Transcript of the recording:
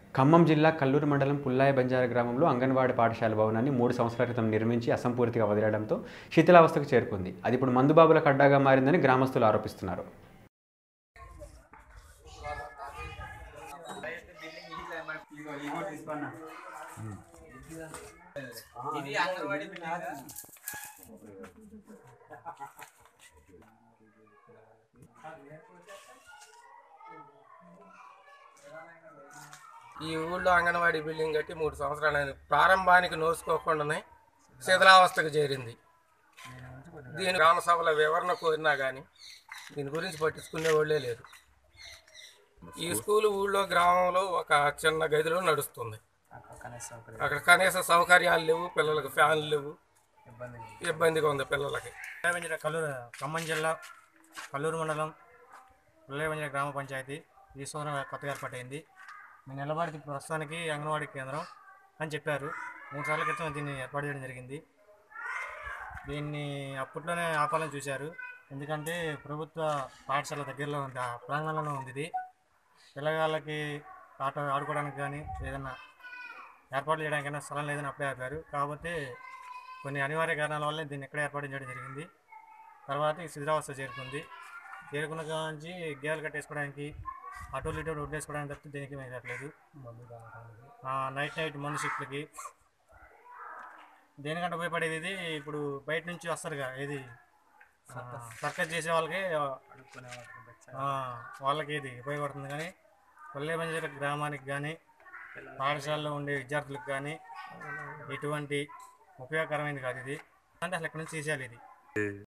ఖమ్మం జిల్లా కల్లూరు మండలం పుల్లాయ బంజారా గ్రామంలో అంగన్వాడీ పాఠశాల భవనాన్ని మూడు సంవత్సరాల క్రితం నిర్మించి అసంపూర్తిగా వదిలేయడంతో శిథిలావస్థకు చేరుకుంది అది ఇప్పుడు మందుబాబులకు అడ్డాగా మారిందని గ్రామస్తులు ఆరోపిస్తున్నారు ఇది అంగన్వాడీ బిల్డింగ్ ఈ ఊళ్ళో అంగన్వాడీ బిల్డింగ్ కట్టి మూడు సంవత్సరాలు ప్రారంభానికి నోసుకోకుండానే శిథిలావస్థకు చేరింది దీని గ్రామ సభల వివరణ కోరినా కానీ దీని గురించి పట్టించుకునే వాళ్ళే లేరు ఈ స్కూల్ ఊళ్ళో గ్రామంలో ఒక చిన్న గదిలో నడుస్తుంది అక్కడ కనీస సౌకర్యాలు లేవు పిల్లలకు ఫ్యాన్లు లేవు ఇబ్బందిగా ఉంది పిల్లలకి ఉల్లయవంజర కల్లూరు ఖమ్మం జిల్లా కల్లూరు మండలం ఉల్లయవంజర గ్రామ పంచాయతీ ఈ సంవత్సరం కొత్తగా ఏర్పాటైంది మేము నిలబడి ప్రస్తుతానికి అంగన్వాడీ కేంద్రం అని చెప్పారు మూడు సార్ల క్రితం దీన్ని ఏర్పాటు చేయడం జరిగింది దీన్ని అప్పట్లోనే ఆపాలని చూశారు ఎందుకంటే ప్రభుత్వ పాఠశాల దగ్గరలో ఉంది ఆ ప్రాంగణంలో ఉంది ఇది పిల్లగాళ్ళకి ఆట ఆడుకోవడానికి కానీ ఏదన్నా ఏర్పాటు చేయడానికైనా స్థలం లేదని అప్పుడే ఆపారు కాకపోతే కొన్ని అనివార్య కారణాల వల్ల దీన్ని ఎక్కడ ఏర్పాటు చేయడం జరిగింది తర్వాత ఈ శిథిరావస్థ చేరుకుంది చేరుకున్న కాంచి గేదెలు కట్టేసుకోవడానికి అటు ఇటు రోడ్డు వేసుకోవడానికి తప్పితే దేనికి మేము పెట్టలేదు నైట్ నైట్ మనుషులకి దేనికంటే ఉపయోగపడేది ఇది ఇప్పుడు బయట నుంచి వస్తారుగా ఏది సర్కస్ చేసే వాళ్ళకి ఆ, వాళ్ళకి ఇది ఉపయోగపడుతుంది కానీ కొల్లేబంజర గ్రామానికి కానీ పాఠశాలలో ఉండే విద్యార్థులకు కానీ ఎటువంటి ఉపయోగకరమైనది కాదు ఇది అంటే అసలు ఇక్కడ నుంచి తీసేయాలి ఇది